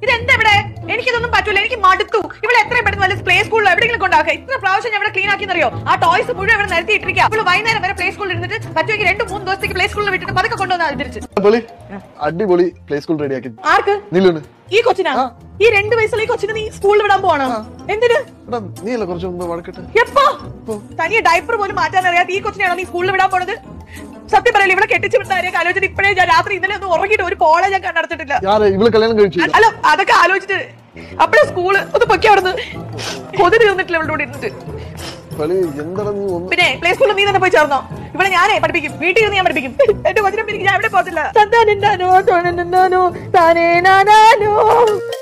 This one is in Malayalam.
ഇതെന്താ ഇവിടെ എനിക്കിതൊന്നും പറ്റൂല എനിക്ക് മടുത്തു ഇവിടെ എത്രയും പെട്ടെന്ന് വല്ല പ്ലേ സ്കൂളിൽ എവിടെയെങ്കിലും കൊണ്ടാക്കുക ഇത്ര പ്രാവശ്യം ഞാൻ ഇവിടെ ക്ലീൻ ആക്കിയെന്നറിയോ ആ ടോയ്സ് മുഴുവൻ ഇവിടെ നിരത്തി ഇട്ടിരിക്കുക അപ്പോൾ വൈകുന്നേരം വരെ പ്ലേ സ്കൂളിൽ ഇരുന്നിട്ട് പറ്റുമെങ്കിൽ രണ്ട് മൂന്ന് ദിവസത്തേക്ക് പ്ലേ സ്കൂളിൽ വിട്ടിട്ട് പതുക്കെ കൊണ്ടുവന്നാൽ തിരിച്ച് പൊളി അടിപൊളി പ്ലേ സ്കൂൾ റെഡിയാക്കി ആർക്ക് നീലുണ്ട് ഈ കൊച്ചിനാ ഈ രണ്ട് വയസ്സുള്ള ഈ കൊച്ചിനെ നീ സ്കൂളിൽ വിടാൻ പോവാണോ എന്തിന് എടാ നീ അല്ല കുറച്ച് മുമ്പ് വഴക്കിട്ട് എപ്പോ തനിയെ ഡയപ്പർ പോലും മാറ്റാൻ അറിയാത്ത ഈ കൊച്ചിനെയാണോ നീ സ്കൂളിൽ വിടാൻ പോണത് സത്യം പറയല്ലേ ഇവിടെ കെട്ടിച്ചു വിട്ട കാര്യം ആലോചിച്ചിട്ട് ഇപ്പഴേ ഞാൻ രാത്രി ഇന്നലെ ഒന്നും ഉറങ്ങിയിട്ട് ഒരു പോളെ ഞാൻ കണ്ടടച്ചിട്ടില്ല യാറ് ഇവള് കല്യാണം കഴിച്ചു അല്ല അതൊക്കെ ആലോചിച്ചിട്ട് അപ്പഴേ സ്കൂള് ഒന്ന് പൊക്കി അവിടുന്ന് കൊതി തീർന്നിട്ടില്ല ഇവിടെ കൂടെ ഇരുന്നിട്ട് കളി എന്താണ് നീ ഒന്ന് പിന്നെ പ്ലേ സ്കൂളിൽ നീ തന്നെ പോയി ചേർന്നോ ഇവിടെ ഞാനേ പഠിപ്പിക്കും വീട്ടിൽ നിന്ന് ഞാൻ പഠിപ്പിക്കും എന്റെ കൊച്ചിനെ പിരിക്കും ഞാൻ എവിടെ പോകത്തില്ല തന്നാനെന്താനോ തോന്നുന്നാനോ താനേ നാനാനോ